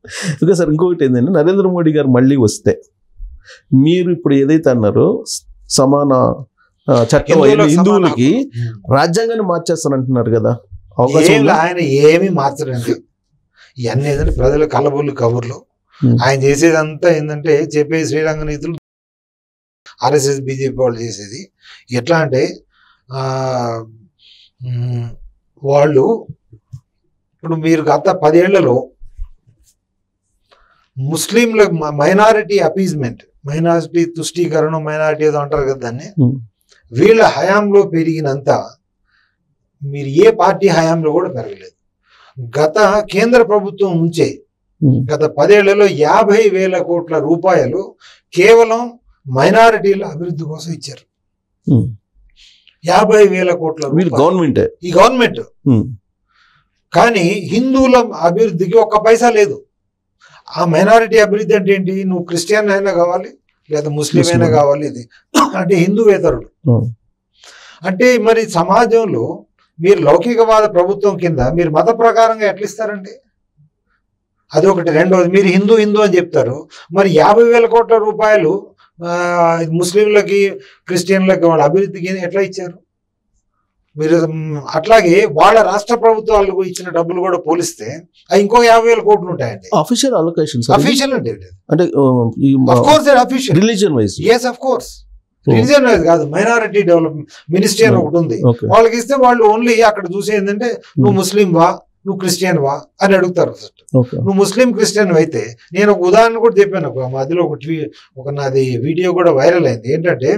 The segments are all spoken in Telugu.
ఓకే సార్ ఇంకొకటి ఏంటంటే నరేంద్ర మోడీ గారు మళ్ళీ వస్తే మీరు ఇప్పుడు ఏదైతే అన్నారో స- సమాన ఆ, చట్టం హిందువులకు అయిన సమాన హిందువులకి హక్కు. రాజ్యాంగాన్ని మార్చేస్తానంటున్నారు కదా అవకాశం ఏం ఉందా? ఆయన ఏమీ మార్చడండి ఇవన్నీ ఏంటంటే ప్రజల కలబుల్లి కబుర్లు Hmm. ఆయన చేసేదంతా ఏంటంటే చెప్పే శ్రీరంగ నీతులు ఆర్ఎస్ఎస్ బీజేపీ వాళ్ళు చేసేది ఎట్లా అంటే ఆ, మ్, వాళ్ళు ఇప్పుడు మీరు గత పదేళ్లలో ముస్లింల మైనారిటీ అపీజ్మెంట్ మైనారిటీ తుష్టీకరణ మైనారిటీ ఏదో అంటారు కదా దాన్ని Hmm. వీళ్ళ హయాంలో పెరిగినంత మీరు ఏ పార్టీ హయాంలో కూడా పెరగలేదు గత కేంద్ర ప్రభుత్వం నుంచే ఉమ్, గత పదేళ్లలో యాభై వేల కోట్ల రూపాయలు కేవలం మైనారిటీల అభివృద్ధి కోసం ఇచ్చారు ఉమ్. యాభై వేల కోట్ల వీళ్ళు రూపాయలు. గవర్నమెంటే ఈ గవర్నమెంట్ ఉమ్, కానీ హిందువుల అభివృద్ధికి ఒక్క పైసా లేదు ఆ మైనారిటీ అభివృద్ధి అంటే ఏంటి నువ్వు క్రిస్టియన్ అయినా కావాలి లేదా ముస్లిం అయినా ముస్లిం. కావాలి ఇది అంటే హిందువేతరుడు ఉమ్, అంటే మరి సమాజంలో మీరు లౌకికవాద ప్రభుత్వం కింద మీరు మత ప్రకారంగా ఎట్లా ఇస్తారండి అది ఒకటి రెండోది మీరు హిందూ హిందూ అని చెప్తారు మరి యాభై వేల కోట్ల రూపాయలు ఆ, ముస్లింలకి క్రిస్టియన్లకి వాళ్ళ అభివృద్ధికి ఎట్లా ఇచ్చారు మీరు మ్, అట్లాగే వాళ్ళ రాష్ట్ర ప్రభుత్వాలకు ఇచ్చిన డబ్బులు కూడా పోలిస్తే అవి ఇంకో యాభై వేల కోట్లు ఉంటాయండి అఫీషియల్ అలొకేషన్ సార్ ఇది? అఫీషియల్ అంటే అంటే ఆ, ఈ of course official religion wise yes of course religion wise కాదు మైనారిటీ డెవలప్మెంట్ మినిస్ట్రీ అని ఒకటి ఉంది ఓకే వాళ్ళకి ఇస్తే వాళ్ళు ఓన్లీ అక్కడ చూసి ఏంటంటే నువ్వు ముస్లిం వా నువ్వు క్రిస్టియన్ వా అని అడుగుతారు ఫస్ట్ ఓకే నువ్వు ముస్లిం క్రిస్టియన్ అయితే నేను ఒక ఉదాహరణ కూడా చెప్పాను ఒక మధ్యలో ఒక ట్వీ- ఒక నాది వీడియో కూడా వైరల్ అయింది ఏంటంటే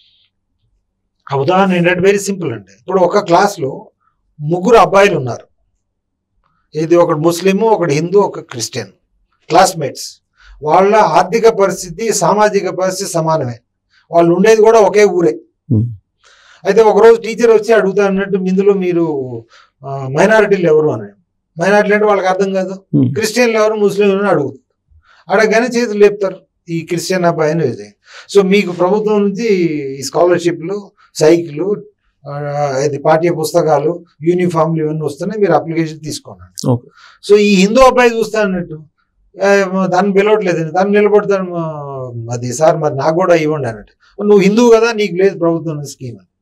ఆ ఉదాహరణ ఏంటంటే వెరీ సింపుల్ అండి ఇప్పుడు ఒక క్లాస్లో ముగ్గురు అబ్బాయిలు ఉన్నారు ఇది ఒకడు ముస్లిము ఒకడు హిందూ ఒక క్రిస్టియన్ క్లాస్మేట్స్ వాళ్ళ ఆర్థిక పరిస్థితి సామాజిక పరిస్థితి సమానమే వాళ్ళు ఉండేది కూడా ఒకే ఊరే Hmm. అయితే ఒకరోజు టీచర్ వచ్చి అడుగుతా అన్నట్టు ఇందులో మీరు మైనారిటీలు ఎవరు అని మైనారిటీలు అంటే వాళ్ళకి అర్థం కాదు Hmm. క్రిస్టియన్లు ఎవరు ముస్లింలు అని అడుగుతారు అడగగానే చేతులు లేపుతారు ఈ క్రిస్టియన్ అబ్బాయి అని ఇది సో మీకు ప్రభుత్వం నుంచి ఈ స్కాలర్షిప్లు సైకిల్ ఇది పాఠ్య పుస్తకాలు యూనిఫామ్లు ఇవన్నీ వస్తున్నాయి మీరు అప్లికేషన్ తీసుకోండి Okay. సో ఈ హిందూ అబ్బాయి చూస్తా అన్నట్టు "ఏ, దాన్ని పిలవట్లేదు దాన్ని నిలబడతాను "ఆ, అది సార్ మరి నాకు కూడా ఇవ్వండి అన్నట్టు నువ్వు హిందువు కదా నీకు లేదు ప్రభుత్వం స్కీమ్ అని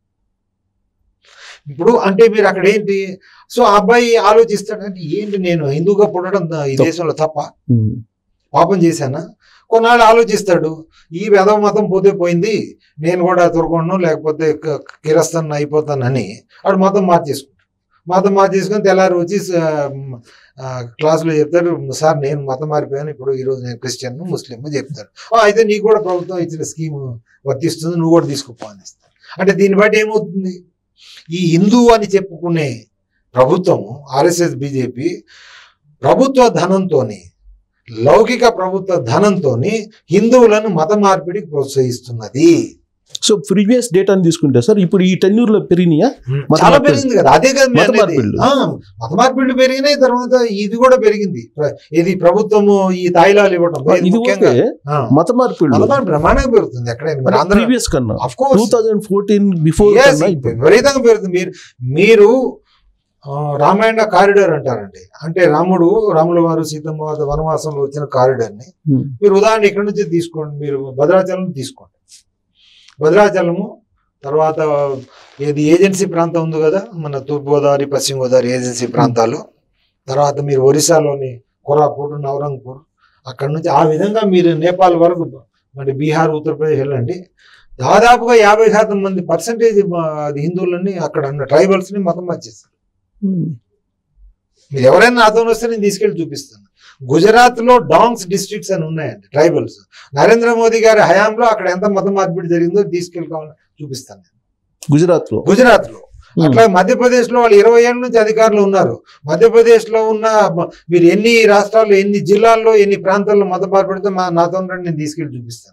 ఇప్పుడు అంటే మీరు అక్కడ ఏంటి సో ఆ అబ్బాయి ఆలోచిస్తాడంటే ఏంటి నేను హిందూగా పుట్టడం ద- ఈ దేశంలో తప్ప ఉమ్, పాపం చేశానా కొన్నాళ్ళు ఆలోచిస్తాడు ఈ వెధవ మతం పోతే పోయింది నేను కూడా తురకొండను లేకపోతే క- కిరస్తాను అయిపోతానని వాడు మతం మార్చేసుకుంటాడు మతం మార్చేసుకొని తెల్లారి వచ్చి స- ఆ, క్లాసులో చెప్తారు సార్ నేను మతం మారిపోయాను ఇప్పుడు ఈరోజు నేను క్రిస్టియన్ ముస్లిం చెప్తారు "ఆ, అయితే నీకు కూడా ప్రభుత్వం ఇచ్చిన స్కీమ్ వర్తిస్తుంది నువ్వు కూడా తీసుకోపో అనేస్తారు అంటే దీన్ని బట్టి ఏమవుతుంది ఈ హిందూ అని చెప్పుకునే ప్రభుత్వం ఆర్ఎస్ఎస్ బీజేపీ ప్రభుత్వ ధనంతోని లౌకిక ప్రభుత్వ ధనంతోని హిందువులను మత మార్పిడికి ప్రోత్సహిస్తున్నది సో ప్రీవియస్ డేటాని తీసుకుంటే సార్ ఇప్పుడు ఈ టెన్యూర్ లో పెరిగినాయా మత చాలా మార్పిడి. పెరిగింది కదా అదే కదా మత మేము అనేది. మార్పిడులు. ఆ, మత మార్పిడులు పెరిగినాయి తర్వాత ఇది కూడా పెరిగింది ప్ర- ఇది ప్రభుత్వము ఈ తాయిలాలు ఇవ్వడం ఇది ఇది ముఖ్యంగా ఓకే ఆ, మత మార్పిడి మత మార్పిడి బ్రహ్మాండంగా పెరుగుతుంది ఎక్కడైనా మరి ఆంధ్ర ప్రీవియస్ కన్నా of course two thousand fourteen before Yes, కన్నా ఇప్పుడు విపరీతంగా పెరుగుతుంది మీరు మీరు ఆ, రామాయణ కారిడార్ అంటారండి అంటే రాముడు రాముల వారు సీతమ్మ వారు వనవాసంలో వచ్చిన కారిడార్ని ఉమ్, మీరు ఉదాహరణ ఇక్కడ నుంచి తీసుకోండి మీరు భద్రాచలం తీసుకోండి భద్రాచలము తర్వాత ఏది ఏజెన్సీ ప్రాంతం ఉంది కదా మన తూర్పుగోదావరి పశ్చిమ గోదావరి ఏజెన్సీ ప్రాంతాలు తర్వాత మీరు ఒరిస్సాలోని కొరాపూర్ నవరంగ్పూర్ అక్కడ నుంచి ఆ విధంగా మీరు నేపాల్ వరకు మరి బీహార్ ఉత్తరప్రదేశ్ వెళ్ళండి దాదాపుగా యాభై శాతం మంది పర్సంటేజ్ అది హిందువులని అక్కడ ఉన్న ట్రైబల్స్ని మతం మార్చేస్తారు ఉమ్, మీరు ఎవరైనా నాతో వస్తే నేను తీసుకెళ్ళి చూపిస్తాను గుజరాత్ లో డాంగ్స్ డిస్ట్రిక్ట్స్ అని ఉన్నాయండి ట్రైబల్స్ నరేంద్ర మోదీ గారి హయాంలో అక్కడ ఎంత మత మార్పిడి జరిగిందో తీసుకెళ్ళి కావాలని చూపిస్తాను నేను. గుజరాత్ లో గుజరాత్ లో ఉమ్, అట్లా మధ్యప్రదేశ్ లో వాళ్ళు ఇరవై ఏళ్ళ నుంచి అధికారులు ఉన్నారు మధ్యప్రదేశ్ లో ఉన్న మ- మీరు ఎన్ని రాష్ట్రాల్లో ఎన్ని జిల్లాల్లో ఎన్ని ప్రాంతాల్లో మత మార్పిడితే మా నాతో రండి, నేను తీసుకెళ్ళి చూపిస్తాను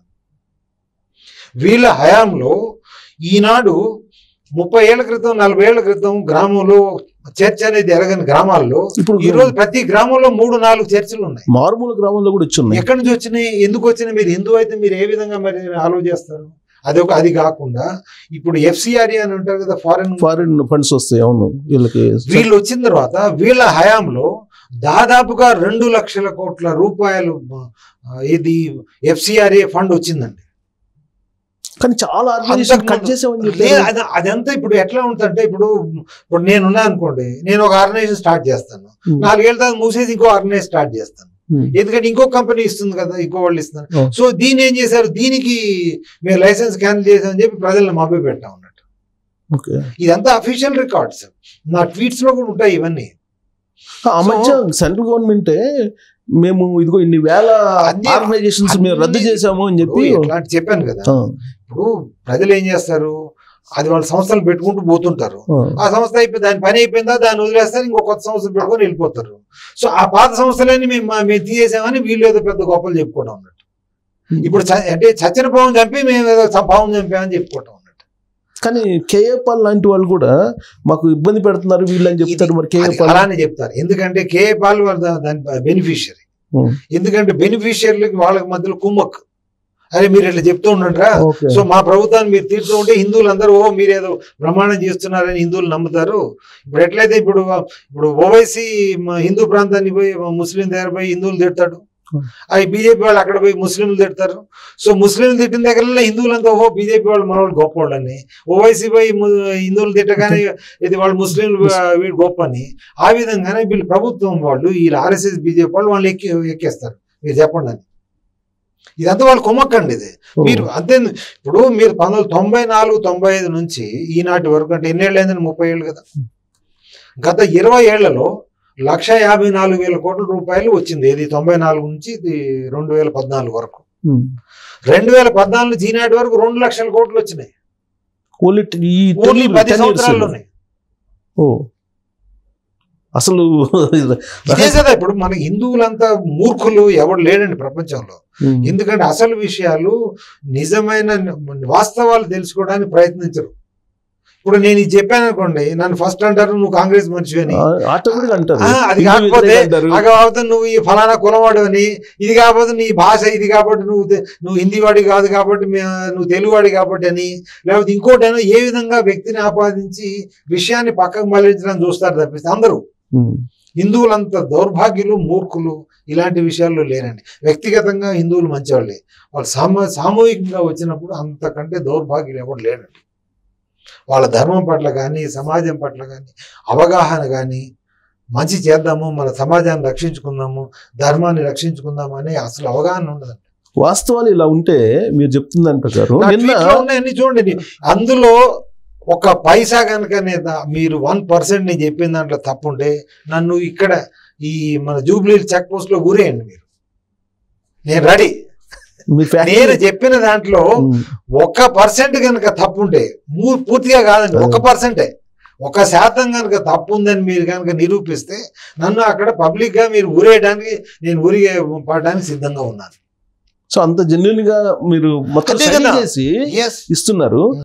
వీళ్ళ హయాంలో ఈనాడు ముప్పై ఏళ్ల క్రితం నలభై ఏళ్ల క్రితం గ్రామంలో చర్చ్ అనేది ఎరగని గ్రామాల్లో ఇప్పుడు ఈ రోజు ప్రతి గ్రామంలో మూడు నాలుగు చర్చిలు ఉన్నాయి మారుమూల గ్రామంలో కూడా వచ్చి ఉన్నాయి ఎక్కడి నుంచి వచ్చినాయి ఎందుకు వచ్చినాయి మీరు హిందూ అయితే మీరు ఏ విధంగా మరి ఆలోచిస్తారు అది ఒక అది కాకుండా ఇప్పుడు ఎఫ్సిఆర్ఏ అని ఉంటారు కదా ఫారెన్ ఫారిన్ ఫండ్స్ వస్తాయి అవును వీళ్ళకి వీళ్ళు వచ్చిన తర్వాత వీళ్ళ హయాంలో దాదాపుగా రెండు లక్షల కోట్ల రూపాయలు ఆ, ఇది ఎఫ్సిఆర్ఏ ఫండ్ వచ్చిందండి కానీ చాలా ఆర్గనైజేషన్ అంతకు కట్ ముందు- చేసామని లేదు, చెప్పారు అది అదంతా ఇప్పుడు ఎట్లా ఉంటుందంటే ఇప్పుడు ఇప్పుడు నేనున్నా అనుకోండి నేను ఒక ఆర్గనైజేషన్ స్టార్ట్ చేస్తాను ఉమ్. నాలుగేళ్ళ తర్వాత మూసేసి ఇంకో ఆర్గనైజ్ స్టార్ట్ చేస్తాను ఉమ్. ఎందుకంటే ఇంకో కంపెనీ ఇస్తుంది కదా ఇంకో వాళ్ళు ఇస్తున్నారు Oh. సో దీన్ని ఏం చేశారు దీనికి మేము లైసెన్స్ క్యాన్సిల్ చేసామని చెప్పి ప్రజలను మభ్య పెట్టా ఉన్నట్టు ఓకే ఇదంతా అఫీషియల్ రికార్డ్స్ నా ట్వీట్స్ లో కూడా ఉంటాయి ఇవన్నీ ఆ మధ్య సెంట్రల్ గవర్నమెంటే మేము ఇదిగో ఇన్ని వేల అన్ని- ఆర్గనైజేషన్స్ మేము రద్దు అన్ని- చేసాము అని చెప్పి ఇప్పుడు ఇట్లాంటి చెప్పాను కదా ఆ, ఇప్పుడు ప్రజలు ఏం చేస్తారు అది వాళ్ళ సంస్థలు పెట్టుకుంటూ పోతుంటారు ఆ, ఆ సంస్థ అయిపోయి దాని పని అయిపోయిందా దాన్ని వదిలేస్తారు ఇంకో కొత్త సంస్థ పెట్టుకొని వెళ్ళిపోతారు సో ఆ పాత సంస్థలన్నీ మేము మేము తీసేసామని వీళ్ళు ఏదో పెద్ద గొప్పలు చెప్పుకోవడం ఉన్నట్టు ఇప్పుడు చ- అంటే చచ్చిన పావం చంపి మేము ఏదో చ- పావం చంపామని చెప్పుకోవటం ఉన్నట్టు కానీ కేఏపాల్ లాంటి వాళ్ళు కూడా మాకు ఇబ్బంది పెడుతున్నారు వీళ్ళు అని చెప్తారు మరి అది కేఏపాల్ అలానే చెప్తారు ఎందుకంటే కేఏ పాల్ వాళ్ళ దా- దాని బెనిఫిషియరీ ఉం. ఎందుకంటే బెనిఫిషియరీలకి వాళ్ళకి మధ్యలో కుమ్మక్ అరే మీరు ఇట్లా చెప్తూ ఉండండిరా ఓకే సో మా ప్రభుత్వాన్ని మీరు తీరుతూ ఉంటే హిందువులు అందరూ ఓ మీరు ఏదో ప్రమాణం చేస్తున్నారని హిందువులు నమ్ముతారు ఇప్పుడు ఎట్లయితే ఇప్పుడు ఇప్పుడు ఓవైసీ హిందూ ప్రాంతానికి పోయి ముస్లిం దగ్గర పోయి హిందువులు తిడతాడు Hmm. అవి బీజేపీ వాళ్ళు అక్కడ పోయి ముస్లింలు తిడతారు సో ముస్లింలు తిట్టిన దగ్గర హిందువులంతా ఓ బీజేపీ వాళ్ళు మన వాళ్ళు గొప్ప వాళ్ళని ఓవైసీ పోయి ము- హిందువులు తిట్టగానే ఇది వాళ్ళు ముస్లింలు ఆ, వీడు గొప్ప అని ఆ విధంగానే వీళ్ళు ప్రభుత్వం వాళ్ళు వీళ్ళు ఆర్ఎస్ఎస్ బీజేపీ వాళ్ళు వాళ్ళు ఎక్కి ఎక్కేస్తారు మీరు చెప్పండి అని ఇదంతా వాళ్ళు కుమ్మక్కండి ఇది ఓ, మీరు అంతే ఇప్పుడు మీరు పంతొమ్మిది వందల తొంభై నాలుగు తొంభై ఐదు నుంచి ఈనాటి వరకు అంటే ఎన్నేళ్ళు అయిందని ముప్పై ఏళ్ళు కదా గత ఇరవై ఏళ్లలో లక్ష యాభై నాలుగు వేల కోట్ల రూపాయలు వచ్చింది ఇది తొంభై నాలుగు నుంచి ఇది రెండు వేల పద్నాలుగు వరకు ఉం. రెండు వేల పద్నాలుగు నుంచి ఈనాటి వరకు రెండు లక్షల కోట్లు వచ్చినాయి ఓన్లీ ఈ ఓన్లీ 10 పది years. సంవత్సరాల్లోనే ఓ అసలు ఇదే కదా ఇప్పుడు మన హిందువులంతా మూర్ఖులు ఎవడు లేడండి ప్రపంచంలో ఉం. ఎందుకంటే అసలు విషయాలు నిజమైన వాస్తవాలు తెలుసుకోవడానికి ప్రయత్నించరు ఇప్పుడు నేను ఇది చెప్పాను అనుకోండి నన్ను ఫస్ట్ అంటారు నువ్వు కాంగ్రెస్ మనిషి అని ఆ, ఆటోమేటిక్ అంటారు ఆ, అది హిందూ కాకపోతే వ్యతిరేక అంటారు. అది కాకపోతే నువ్వు ఈ ఫలానా కులవాడు అని ఇది కాకపోతే నీ భాష ఇది కాబట్టి నువ్వు తె- నువ్వు హిందీ వాడి కాదు కాబట్టి మే- నువ్వు తెలుగువాడి కాబట్టి అని లేకపోతే ఇంకోటైనా ఏ విధంగా వ్యక్తిని ఆపాదించి విషయాన్ని పక్కకు మళ్ళించడానికి చూస్తారు తప్పిస్తే అందరూ ఉం. హిందువులంత దౌర్భాగ్యులు మూర్ఖులు ఇలాంటి విషయాల్లో లేరండి వ్యక్తిగతంగా హిందువులు మంచివాళ్ళే వాళ్ళు సామూ సామూహికంగా వచ్చినప్పుడు అంతకంటే దౌర్భాగ్యులు ఎవరు లేరండి వాళ్ళ ధర్మం పట్ల కానీ సమాజం పట్ల కానీ అవగాహన కానీ మంచి చేద్దాము మన సమాజాన్ని రక్షించుకుందాము ధర్మాన్ని రక్షించుకుందాము అనే అసలు అవగాహన ఉండదు వాస్తవాలు ఇలా ఉంటే మీరు చెప్తున్న దాని ప్రకారం నా నిన్న tweet లో ఉన్నాయన్నీ చూడండి అందులో ఒక పైసా కనుక నేను మీరు వన్ పర్సెంట్ నేను చెప్పిన దాంట్లో తప్పు ఉంటే నన్ను ఇక్కడ ఈ మన జూబ్లీ చెక్ పోస్ట్ లో ఊరేయండి మీరు నేను రెడీ మీ నేను ఫ్యాక్టరీ చెప్పిన దాంట్లో ఉం. ఒక్క పర్సెంట్ కనుక తప్పు ఉంటే మూ- పూర్తిగా కాదండి ఒక పర్సెంటే ఒక శాతం కనుక తప్పు ఉందని మీరు కనుక నిరూపిస్తే నన్ను అక్కడ పబ్లిక్ గా మీరు ఊరేయడానికి నేను ఊరిగే పడడానికి సిద్ధంగా ఉన్నాను సో అంత జెన్యున్ గా మీరు మొత్తం అదే study కదా. చేసి ఎస్ ఇస్తున్నారు